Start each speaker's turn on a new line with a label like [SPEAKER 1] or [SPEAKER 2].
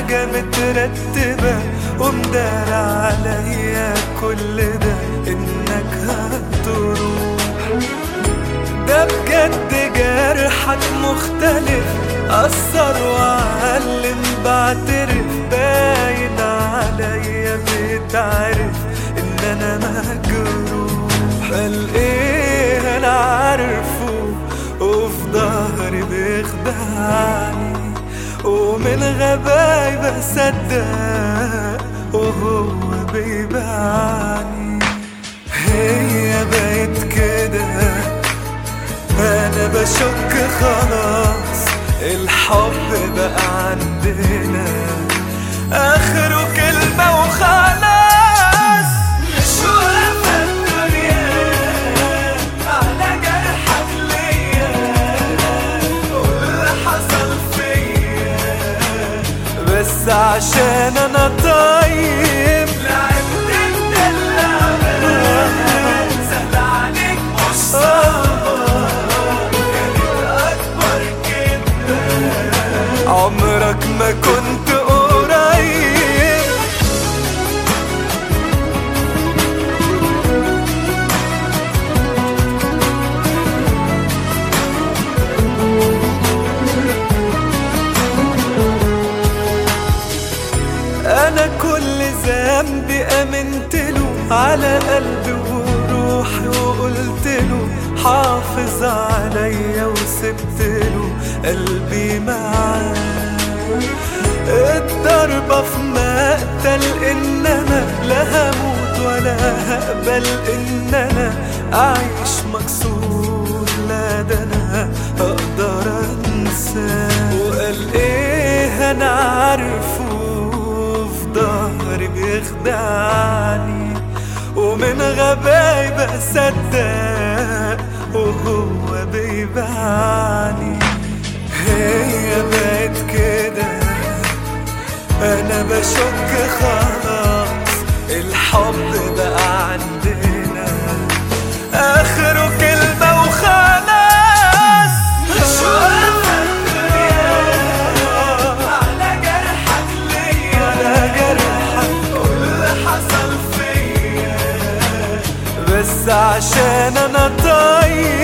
[SPEAKER 1] حاجة مترتبة ومدار عليا كل ده انك هتروح ده بجد جرحك مختلف أثر وعلم بعترف باين عليا بتعرف إن أنا مجروح قال إيه أنا عارفه وفي ظهري بيخدعني ومن غباي بصدق وهو بيبعني هي بقت كده انا بشك خلاص الحب بقى عندنا اخره كلمة وخلاص مش واقفة الدنيا على جرحك ليا واللي حصل فيا بس عشان انا طيب لعبت انت اللعبة سهل عليك مش صعبة كانت اكبر كده عمرك ما كنت قريب انا كل ذنبي امنت له على قلبي وروحي وقلت له حافظ عليا وسبت له قلبي معاه الضربة في مقتل انما لا هموت ولا هقبل ان انا اعيش مكسور لا ده انا اقدر انساه وقال ايه انا عارفه في ظهري بيخدعني ومن غباي بصدق وهو بيبعني هي بقت كده انا بشك خلاص الحب بقى عندنا اخره كلمة وخلاص مش واقفة الدنيا على جرحك ليا على جرحك واللي حصل فيا بس عشان انا طيب